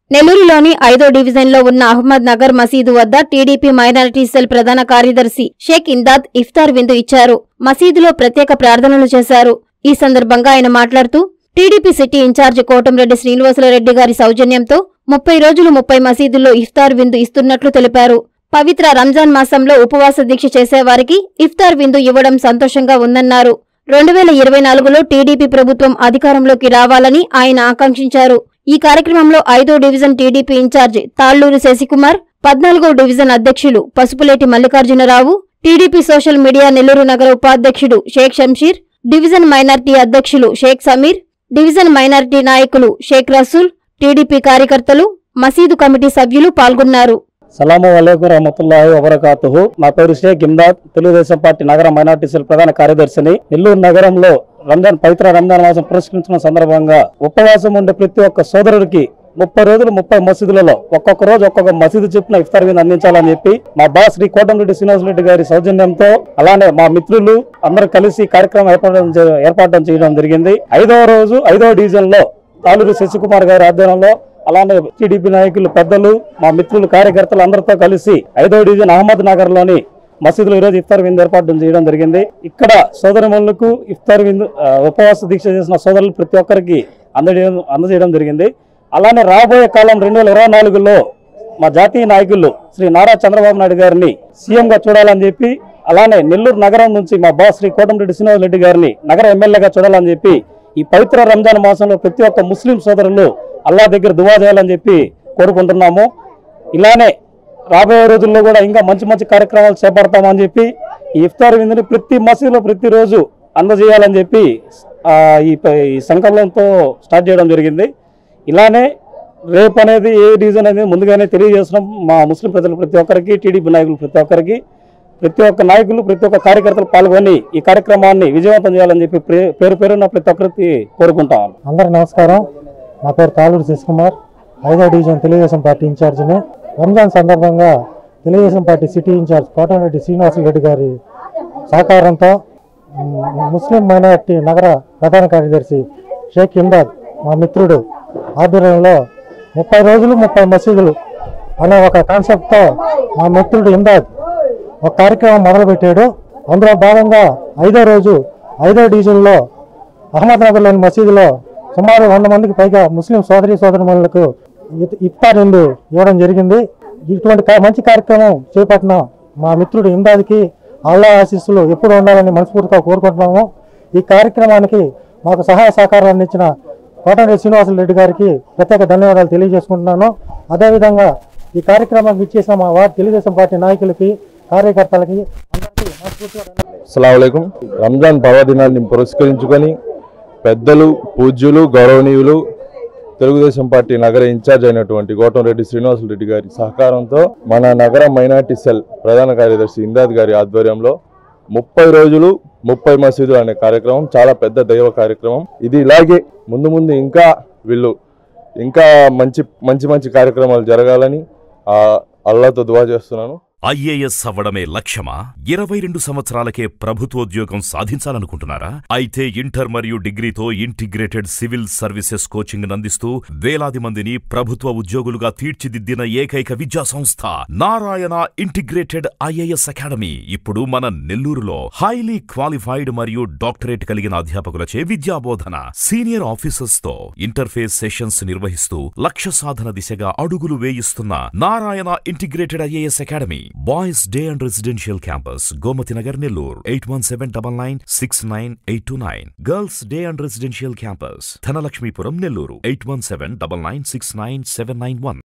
నెల్లూరులోని ఐదో డివిజన్లో ఉన్న అహ్మద్ నగర్ మసీదు వద్ద టీడీపీ మైనారిటీ సెల్ ప్రధాన కార్యదర్శి షేక్ ఇందాద్ ఇఫ్తార్ విందు ఇచ్చారు మసీదులో ప్రత్యేక ప్రార్థనలు చేశారు ఈ సందర్భంగా ఆయన మాట్లాడుతూ TDP city in charge Kotamreddy Srinivasulareddy గారి సౌజన్యంతో ముప్పై రోజులు ముప్పై మసీదుల్లో ఇఫ్తార్ విందు ఇస్తున్నట్లు తెలిపారు పవిత్ర రంజాన్ మాసంలో ఉపవాస దీక్ష చేసేవారికి ఇఫ్తార్ విందు ఇవ్వడం సంతోషంగా ఉందన్నారు రెండు వేల ఇరవై నాలుగులో టీడీపీ ప్రభుత్వం అధికారంలోకి రావాలని ఆయన ఆకాంక్షించారు ఈ కార్యక్రమంలో ఐదో division TDP in charge Talluri Sasikumar పద్నాలుగో డివిజన్ అధ్యక్షులు Pasupuleti Mallikarjunarao TDP social media Nellore నగర ఉపాధ్యక్షుడు షేక్ షంషీర్ డివిజన్ మైనార్టీ అధ్యక్షులు షేక్ సమీర్ డివిజన్ మైనార్టీ నాయకులు షేక్ రసూల్ టీడీపీ కార్యకర్తలు మసీదు కమిటీ సభ్యులు పాల్గొన్నారు సలాము అలైకుం రహమతుల్లాహి వబరకాతుహు నా పేరు షేక్ ఇమ్దాద్ తెలుగుదేశం పార్టీ నగర మైనార్టీ సెల్ ప్రధాన కార్యదర్శిని నెల్లూరు నగరంలో రంజాన్ పవిత్ర రంజాన్ మాసం పురస్కరించిన సందర్భంగా ఉపవాసం ఉండే ప్రతి ఒక్క సోదరుడికి ముప్పై రోజులు ముప్పై మసీదులలో ఒక్కొక్క రోజు ఒక్కొక్క మసీదు చెప్పిన ఇఫ్తార్ మీద అందించాలని చెప్పి మా బాస్ శ్రీ కోటంరెడ్డి శ్రీనివాసరెడ్డి గారి సౌజన్యంతో అలానే మా మిత్రులు అందరూ కలిసి ఈ కార్యక్రమం ఏర్పాటు చే- ఏర్పాటు చేయడం జరిగింది ఐదవ రోజు ఐదవ డివిజన్ లో తాలూరు శశికుమార్ గారి ఆధ్వర్యంలో అలానే టీడీపీ నాయకులు పెద్దలు మా మిత్రులు కార్యకర్తలు అందరితో కలిసి ఐదో డివిజన్ అహ్మద్ నగర్ లోని మసీదులో ఈరోజు ఇఫ్తార్ విందు ఏర్పాటు చేయడం జరిగింది ఇక్కడ సోదరిమణులకు ఇఫ్తార్ విందు ఆ, ఉపవాస దీక్ష చేసిన సోదరులు ప్రతి ఒక్కరికి అందజేయడం అందజేయడం జరిగింది అలానే రాబోయే కాలం రెండు వేల ఇరవై నాలుగులో మా జాతీయ నాయకులు శ్రీ నారా చంద్రబాబు నాయుడు గారిని సీఎం గా చూడాలని చెప్పి అలానే నెల్లూరు నగరం నుంచి మా బాస్ శ్రీ కోటంరెడ్డి శ్రీనివాస్ రెడ్డి గారిని నగర ఎమ్మెల్యేగా చూడాలని చెప్పి ఈ పవిత్ర రంజాన్ మాసంలో ప్రతి ఒక్క ముస్లిం సోదరులు అల్లా దగ్గర దువా చేయాలని చెప్పి కోరుకుంటున్నాము ఇలానే రాబోయే రోజుల్లో కూడా ఇంకా మంచి మంచి కార్యక్రమాలు చేపడతామని చెప్పి ఈ ఇఫ్తార్ విందుని ప్రతి మసీదులో ప్రతిరోజు అందజేయాలని చెప్పి ఆ, ఈ ప- ఈ సంకల్పంతో స్టార్ట్ చేయడం జరిగింది ఇలానే రేపు అనేది ఏ డివిజన్ అనేది ముందుగానే తెలియజేస్తున్నాం మా ముస్లిం ప్రజలు ప్రతి ఒక్కరికి టీడీపీ నాయకులు ప్రతి ఒక్కరికి ప్రతి ఒక్క నాయకులు ప్రతి ఒక్క కార్యకర్తలు పాల్గొని ఈ కార్యక్రమాన్ని విజయవంతం చేయాలని చెప్పి ప్రే- పేరు పేరున ప్రతి ఒక్కరికి కోరుకుంటాం అందరికి నమస్కారం నా పేరు తాళూరు శశికుమార్ ఐదో డివిజన్ తెలుగుదేశం పార్టీ ఇన్ఛార్జిని రంజాన్ సందర్భంగా Telugu Desam party city in charge Kotamreddy Srinivasareddy గారి సహకారంతో మ్, ముస్లిం మైనారిటీ నగర ప్రధాన కార్యదర్శి షేక్ ఇమ్దాద్ మా మిత్రుడు ఆధ్వర్యంలో ముప్పై రోజులు ముప్పై మసీదులు అనే ఒక కాన్సెప్ట్తో మా మిత్రుడు ఇమ్దాద్ ఒక కార్యక్రమం మొదలుపెట్టాడు అందులో భాగంగా ఐదో రోజు ఐదో డివిజన్లో అహ్మద్నగర్లోని మసీదులో సుమారు వంద మందికి పైగా ముస్లిం సోదరి సోదరులకు ఇఫ్తార్ విందు ఇవ్వడం జరిగింది ఇటువంటి కా- మంచి కార్యక్రమం చేపట్టిన మా మిత్రుడు ఇమ్దాద్కి అల్లా ఆశీస్సులు ఎప్పుడు ఉండాలని మనస్ఫూర్తిగా కోరుకుంటున్నాము ఈ కార్యక్రమానికి మాకు సహాయ సహకారాలు అందించిన కోటరెడ్డి శ్రీనివాసరెడ్డి గారికి ప్రత్యేక ధన్యవాదాలు తెలియజేసుకుంటున్నాను అదేవిధంగా ఈ కార్యక్రమానికి ఇచ్చేసిన మా వార్డు తెలుగుదేశం పార్టీ నాయకులకి కార్యకర్తలకి అందరికీ మనస్ఫూర్తిగా ధన్యవాదాలు అస్సలాములైకుం రంజాన్ పర్వదినాన్ని పురస్కరించుకొని పెద్దలు పూజ్యులు గౌరవనీయులు తెలుగుదేశం పార్టీ నగర ఇన్ఛార్జ్ అయినటువంటి కోటంరెడ్డి శ్రీనివాసరెడ్డి గారి సహకారంతో మన నగర మైనార్టీ సెల్ ప్రధాన కార్యదర్శి ఇందాద్ గారి ఆధ్వర్యంలో ముప్పై రోజులు ముప్పై మసీదులు అనే కార్యక్రమం చాలా పెద్ద దైవ కార్యక్రమం ఇది ఇలాగే ముందు ముందు ఇంకా వీళ్ళు ఇంకా మంచి మంచి మంచి కార్యక్రమాలు జరగాలని ఆ అల్లాతో దువా చేస్తున్నాను ఐఏఎస్ అవ్వడమే లక్ష్యమా ఇరవై రెండు సంవత్సరాలకే ప్రభుత్వోద్యోగం సాధించాలనుకుంటున్నారా అయితే ఇంటర్ మరియు డిగ్రీతో ఇంటిగ్రేటెడ్ సివిల్ సర్వీసెస్ కోచింగ్ అందిస్తూ వేలాది మందిని ప్రభుత్వ ఉద్యోగులుగా తీర్చిదిద్దిన ఏకైక విద్యా సంస్థ నారాయణ ఇంటిగ్రేటెడ్ ఐఏఎస్ అకాడమీ ఇప్పుడు మన నెల్లూరులో హైలీ క్వాలిఫైడ్ మరియు డాక్టరేట్ కలిగిన అధ్యాపకులచే విద్యాబోధన సీనియర్ ఆఫీసర్స్ తో ఇంటర్ఫేస్ సెషన్స్ నిర్వహిస్తూ లక్ష్య సాధన దిశగా అడుగులు వేయిస్తున్న Narayana integrated IAS academy boys day and residential campus Gomathi Nagar Nellore eight one seven double nine six nine eight two nine girls day and residential campus Dhanalakshmipuram Nellore eight one seven double nine six nine seven nine one